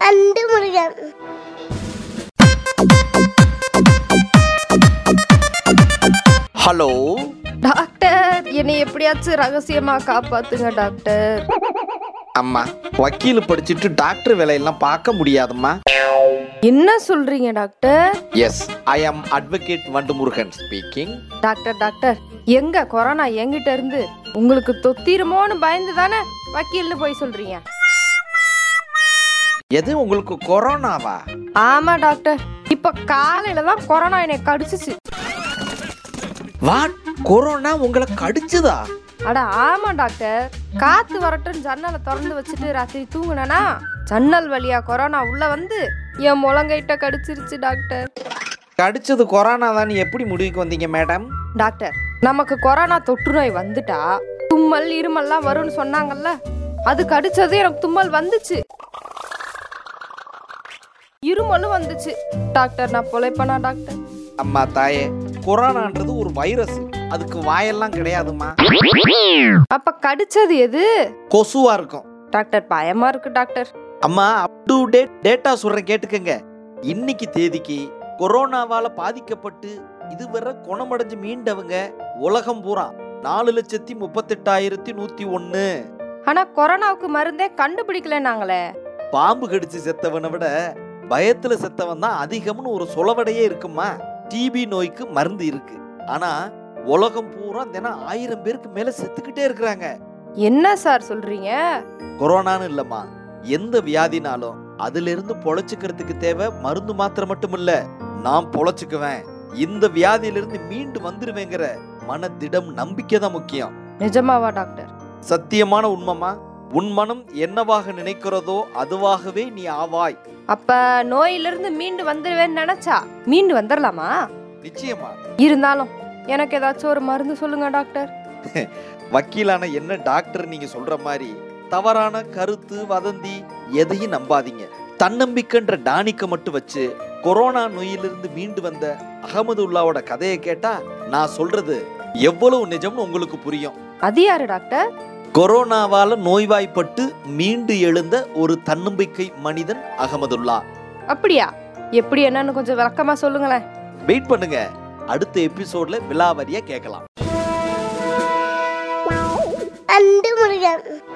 and Murugan hello doctor என்னை எப்படியாச்சும் ரகசியமா காப்பாத்துங்க டாக்டர் அம்மா வக்கீல் படிச்சுட்டு டாக்டர் வேலையெல்லாம் பார்க்க முடியாதம்மா என்ன சொல்றீங்க doctor yes I am advocate Vandu Murugan speaking doctor doctor எங்க கொரோனா எங்கிட்ட இருந்து உங்களுக்கு தொத்திருமோன்னு பயந்து தானே வக்கீல்னு போய் சொல்றீங்க எது உங்களுக்கு கொரோனாவா ஆமா டாக்டர் இப்ப காலையில தான் கொரோனா என்னை கடிச்சிச்சு வாட் கொரோனா உங்களை கடிச்சதா அட ஆமா டாக்டர் காத்து வரட்டும் ஜன்னலை திறந்து வச்சுட்டு ராத்திரி தூங்குனேனா ஜன்னல் வழியா கொரோனா உள்ள வந்து என் முழங்கைட்ட கடிச்சிருச்சு டாக்டர் கடிச்சது கொரோனா தான் எப்படி முடிவுக்கு வந்தீங்க மேடம் டாக்டர் நமக்கு கொரோனா தொற்று நோய் வந்துட்டா தும்மல் இருமல்லாம் வரும்னு சொன்னாங்கல்ல அது கடிச்சது எனக்கு தும்மல் வந்துச்சு இருமலும் வந்துச்சு டாக்டர் நான் பொழைப்பனா டாக்டர் அம்மா தாயே கொரோனான்றது ஒரு வைரஸ் அதுக்கு வாயெல்லாம் கிடையாதும்மா அப்ப கடிச்சது எது கொசுவா இருக்கும் டாக்டர் பயமா இருக்கு டாக்டர் அம்மா அப் டு டேட் டேட்டா சொல்றேன் கேட்டுக்கங்க இன்னைக்கு தேதிக்கு கொரோனாவால பாதிக்கப்பட்டு இதுவரை குணமடைஞ்சு மீண்டவங்க உலகம் பூரா நாலு லட்சத்தி முப்பத்தெட்டாயிரத்தி நூத்தி ஒன்னு ஆனா கொரோனாவுக்கு மருந்தே கண்டுபிடிக்கல நாங்களே பாம்பு கடிச்சு செத்தவனை விட பயத்துல செத்தவன் தான் அதிகம்னு ஒரு சொலவடையே இருக்குமா டிபி நோய்க்கு மருந்து இருக்கு ஆனா உலகம் பூரா தினம் ஆயிரம் பேருக்கு மேல செத்துக்கிட்டே இருக்கிறாங்க என்ன சார் சொல்றீங்க கொரோனான்னு இல்லம்மா எந்த வியாதினாலும் அதுல இருந்து பொழைச்சுக்கிறதுக்கு தேவை மருந்து மாத்திரை மட்டும் இல்ல நான் பொழைச்சுக்குவேன் இந்த வியாதியிலிருந்து மீண்டு வந்துருவேங்கிற மனதிடம் நம்பிக்கை தான் முக்கியம் நிஜமாவா டாக்டர் சத்தியமான உண்மைமா உன் மனம் என்னவாக நினைக்கிறதோ அதுவாகவே நீ ஆவாய் அப்ப நோயிலிருந்து மீண்டு வந்துடுவேன்னு நினைச்சா மீண்டு வந்துடலாமா நிச்சயமா இருந்தாலும் எனக்கு ஏதாச்சும் ஒரு மருந்து சொல்லுங்க டாக்டர் வக்கீலான என்ன டாக்டர் நீங்க சொல்ற மாதிரி தவறான கருத்து வதந்தி எதையும் நம்பாதீங்க தன்னம்பிக்கைன்ற டானிக்க மட்டும் வச்சு கொரோனா நோயிலிருந்து மீண்டு வந்த அகமதுல்லாவோட கதையை கேட்டா நான் சொல்றது எவ்வளவு நிஜம்னு உங்களுக்கு புரியும் அது யாரு டாக்டர் கொரோனாவால நோய்வாய்ப்பட்டு மீண்டு எழுந்த ஒரு தன்னம்பிக்கை மனிதன் அகமதுல்லா அப்படியா எப்படி என்னன்னு கொஞ்சம் விளக்கமா சொல்லுங்களேன் வெயிட் பண்ணுங்க அடுத்த எபிசோட்ல விலாவரியா கேட்கலாம் அண்டு முருகன்